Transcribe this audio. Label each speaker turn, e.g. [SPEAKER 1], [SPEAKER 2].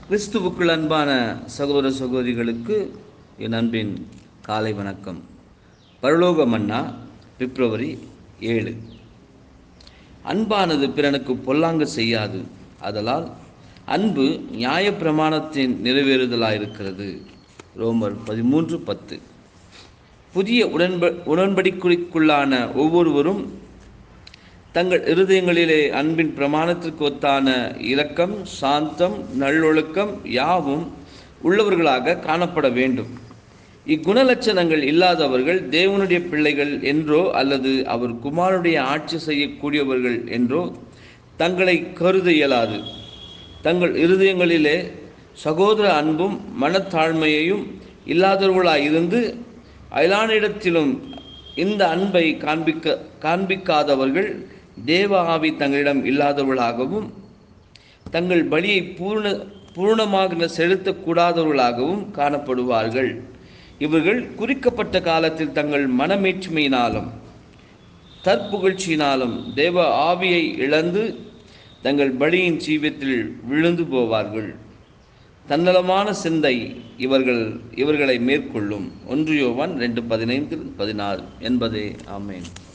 [SPEAKER 1] கிறிஸ்துவுக்குள் அன்பான சகோதர சகோதரிகளுக்கு என் அன்பின் காலை வணக்கம் பரலோக மன்னா பிப்ரவரி ஏழு அன்பானது பிறனுக்கு பொல்லாங்கு செய்யாது அதலால் அன்பு நியாயப்பிரமாணத்தின் நிறைவேறுதலாயிருக்கிறது ரோமர் பதிமூன்று பத்து புதிய உடன்ப உடன்படிக்கைக்குள்ளான ஒவ்வொருவரும் தங்கள் இருதயங்களிலே அன்பின் பிரமாணத்திற்கு ஒத்தான இரக்கம் சாந்தம் நல்லொழுக்கம் யாவும் உள்ளவர்களாக காணப்பட வேண்டும் இக்குணலட்சணங்கள் இல்லாதவர்கள் தேவனுடைய பிள்ளைகள் என்றோ அல்லது அவர் குமாரனுடைய ஆட்சி செய்யக்கூடியவர்கள் என்றோ தங்களை கருத இயலாது தங்கள் இருதயங்களிலே சகோதர அன்பும் மனத்தாழ்மையையும் இல்லாதவர்களாயிருந்து அயலானிடத்திலும் இந்த அன்பை காண்பிக்க காண்பிக்காதவர்கள் தேவ ஆவி தங்களிடம் இல்லாதவர்களாகவும் தங்கள் பலியை பூர்ண பூர்ணமாக செலுத்தக்கூடாதவர்களாகவும் காணப்படுவார்கள் இவர்கள் குறிக்கப்பட்ட காலத்தில் தங்கள் மனமேற்றுமையினாலும் தற்புகழ்ச்சியினாலும் தேவ ஆவியை இழந்து தங்கள் பலியின் ஜீவியத்தில் விழுந்து போவார்கள் தன்னலமான சிந்தை இவர்கள் இவர்களை மேற்கொள்ளும் ஒன்று யோவான் ரெண்டு பதினைந்து பதினாறு என்பதே ஆமேன்